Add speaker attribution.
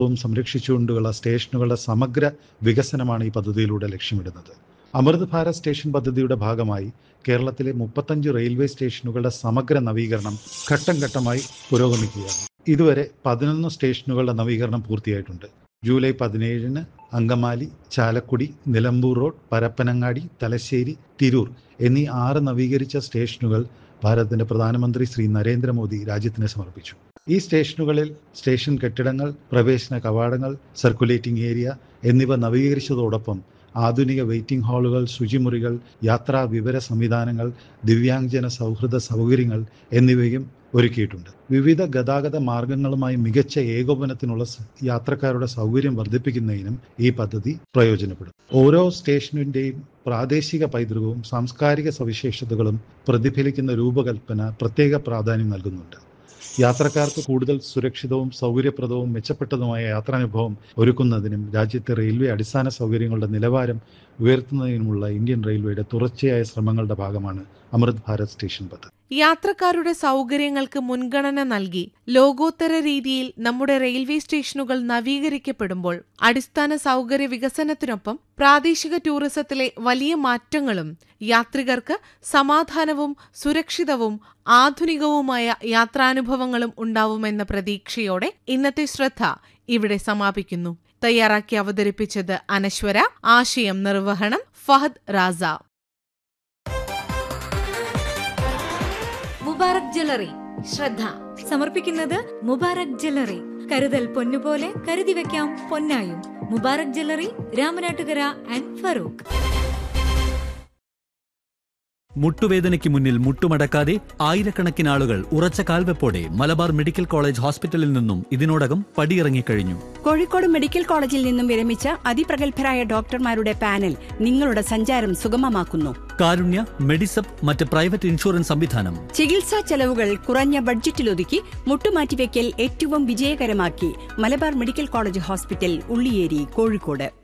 Speaker 1: വും സംരക്ഷിച്ചുകൊണ്ടുള്ള സ്റ്റേഷനുകളുടെ സമഗ്ര വികസനമാണ് ഈ പദ്ധതിയിലൂടെ ലക്ഷ്യമിടുന്നത് അമൃത് ഭാരത് സ്റ്റേഷൻ പദ്ധതിയുടെ ഭാഗമായി കേരളത്തിലെ മുപ്പത്തഞ്ച് റെയിൽവേ സ്റ്റേഷനുകളുടെ സമഗ്ര നവീകരണം ഘട്ടം ഘട്ടമായി പുരോഗമിക്കുകയാണ് ഇതുവരെ പതിനൊന്ന് സ്റ്റേഷനുകളുടെ നവീകരണം പൂർത്തിയായിട്ടുണ്ട് ജൂലൈ പതിനേഴിന് അങ്കമാലി ചാലക്കുടി നിലമ്പൂർ റോഡ് പരപ്പനങ്ങാടി തലശ്ശേരി തിരൂർ എന്നീ ആറ് നവീകരിച്ച സ്റ്റേഷനുകൾ ഭാരതത്തിന്റെ പ്രധാനമന്ത്രി ശ്രീ നരേന്ദ്രമോദി രാജ്യത്തിന് സമർപ്പിച്ചു ഈ സ്റ്റേഷനുകളിൽ സ്റ്റേഷൻ കെട്ടിടങ്ങൾ പ്രവേശന കവാടങ്ങൾ സർക്കുലേറ്റിംഗ് ഏരിയ എന്നിവ നവീകരിച്ചതോടൊപ്പം ആധുനിക വെയിറ്റിംഗ് ഹാളുകൾ ശുചിമുറികൾ യാത്രാ വിവര സംവിധാനങ്ങൾ ദിവ്യാംഗജന സൗഹൃദ സൗകര്യങ്ങൾ എന്നിവയും ഒരുക്കിയിട്ടുണ്ട് വിവിധ ഗതാഗത മാർഗങ്ങളുമായി മികച്ച ഏകോപനത്തിനുള്ള സ- യാത്രക്കാരുടെ സൗകര്യം വർദ്ധിപ്പിക്കുന്നതിനും ഈ പദ്ധതി പ്രയോജനപ്പെടും ഓരോ സ്റ്റേഷനിന്റെയും പ്രാദേശിക പൈതൃകവും സാംസ്കാരിക സവിശേഷതകളും പ്രതിഫലിക്കുന്ന രൂപകൽപ്പന പ്രത്യേക പ്രാധാന്യം നൽകുന്നുണ്ട് യാത്രക്കാർക്ക് കൂടുതൽ സുരക്ഷിതവും സൗകര്യപ്രദവും മെച്ചപ്പെട്ടതുമായ യാത്രാനുഭവം ഒരുക്കുന്നതിനും രാജ്യത്തെ റെയിൽവേ അടിസ്ഥാന സൗകര്യങ്ങളുടെ നിലവാരം ഉയർത്തുന്നതിനുമുള്ള ഇന്ത്യൻ റെയിൽവേയുടെ തുടർച്ചയായ ശ്രമങ്ങളുടെ ഭാഗമാണ് അമൃത് ഭാരത് സ്റ്റേഷൻ പദ്ധതി
Speaker 2: യാത്രക്കാരുടെ സൗകര്യങ്ങൾക്ക് മുൻഗണന നൽകി ലോകോത്തര രീതിയിൽ നമ്മുടെ റെയിൽവേ സ്റ്റേഷനുകൾ നവീകരിക്കപ്പെടുമ്പോൾ അടിസ്ഥാന സൗകര്യ വികസനത്തിനൊപ്പം പ്രാദേശിക ടൂറിസത്തിലെ വലിയ മാറ്റങ്ങളും യാത്രികർക്ക് സമാധാനവും സുരക്ഷിതവും ആധുനികവുമായ യാത്രാനുഭവങ്ങളും ഉണ്ടാവുമെന്ന പ്രതീക്ഷയോടെ ഇന്നത്തെ ശ്രദ്ധ ഇവിടെ സമാപിക്കുന്നു തയ്യാറാക്കി അവതരിപ്പിച്ചത് അനശ്വര ആശയം നിർവഹണം ഫഹദ് റാസ
Speaker 3: മുബാറക് ജ്വല്ലറി ശ്രദ്ധ സമർപ്പിക്കുന്നത് മുബാറക് ജ്വല്ലറി കരുതൽ പൊന്നുപോലെ കരുതി വെക്കാം പൊന്നായും മുബാറക് ജ്വല്ലറി രാമനാട്ടുകര ആൻഡ് ഫറൂഖ്
Speaker 4: മുട്ടുവേദനയ്ക്ക് മുന്നിൽ മുട്ടുമടക്കാതെ ആയിരക്കണക്കിന് ആളുകൾ ഉറച്ച കാൽവെപ്പോടെ മലബാർ മെഡിക്കൽ കോളേജ് ഹോസ്പിറ്റലിൽ നിന്നും ഇതിനോടകം പടിയിറങ്ങിക്കഴിഞ്ഞു
Speaker 5: കോഴിക്കോട് മെഡിക്കൽ കോളേജിൽ നിന്നും വിരമിച്ച അതിപ്രഗത്ഭരായ ഡോക്ടർമാരുടെ പാനൽ നിങ്ങളുടെ സഞ്ചാരം സുഗമമാക്കുന്നു
Speaker 4: കാരുണ്യ മെഡിസപ്പ് മറ്റ് പ്രൈവറ്റ് ഇൻഷുറൻസ് സംവിധാനം
Speaker 5: ചികിത്സാ ചെലവുകൾ കുറഞ്ഞ ബഡ്ജറ്റിലൊതുക്കി മുട്ടുമാറ്റിവെക്കൽ ഏറ്റവും വിജയകരമാക്കി Malabar Medical College Hospital Ulliyeri Kozhikode